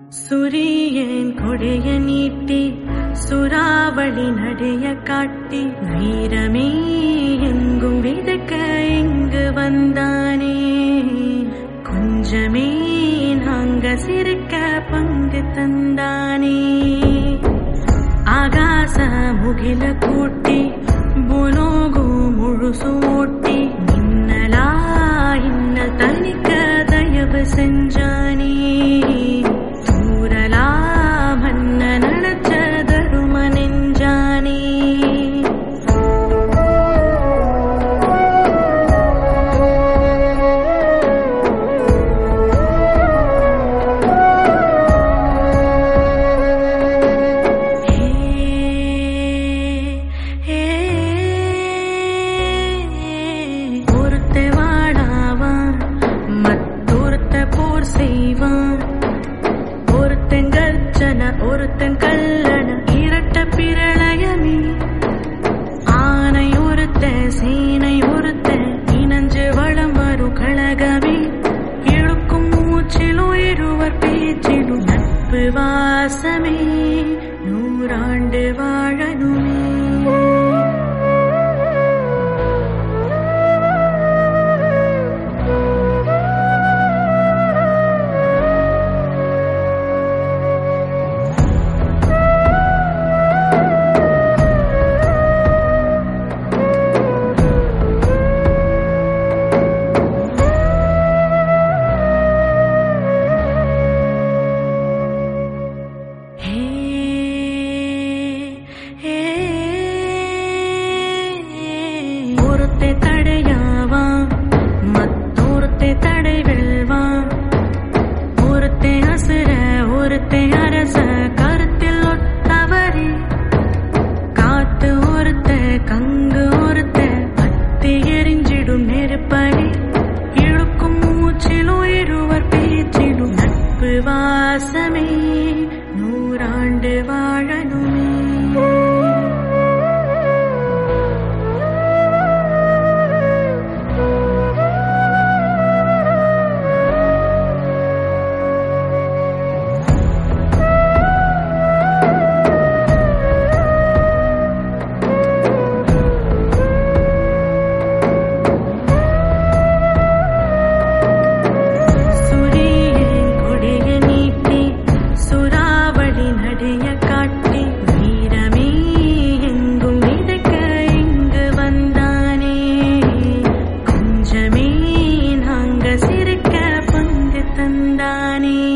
சுரியன் கொடைய நீட்டி சுறாவளி நடைய காட்டி வீரமே எங்கும் விதக்க இங்கு வந்தானே கொஞ்சமே நாங்க சிரிக்க பங்கு தந்தானே ஆகாச முகில கூட்டி புலோகு முழுசு ஓட்டி மின்னலா இன்னல் தனிக்க தயவு செஞ்சானே தூரலா மன்ன நடச்ச தரும நெஞ்சானே ஒருத்த வாடாவான் மத்தொருத்த போர் செய்வான் ஒருத்தன் கர்ஜன ஒருத்தன் கல்லண இரட்ட பிரளயமே ஆனை ஒருத்த சேனை ஒருத்த இனஞ்சு வளம் வரும் கழகமே இழுக்கும் மூச்சிலும் இருவர் பேச்சிலும் நட்பு வாசமே நூறாண்டு வாழணுமே ஹே ஹே ஒருத்தை தடையாவான் மத்தொருத்தை தடை வெல்வான் ஒருத்தை அசுர ஒருத்தை அரச கருத்தில் ஒத்தவரே காத்து ஒருத்த கங்கு ஒருத்த பத்தி எரிஞ்சிடும் நெருப்படி இழுக்கும் மூச்சிலும் இருவர் பேச்சிலும் நட்பு வாசமே நூறாண்டு வாழணுமே சுரியன் கொடைய நீட்டி சுறாவளி நடைய காட்டி வீரமே எங்கும் விதக்க இங்கு வந்தானே கொஞ்சமே நாங்க சிரிக்க பங்கு தந்தானே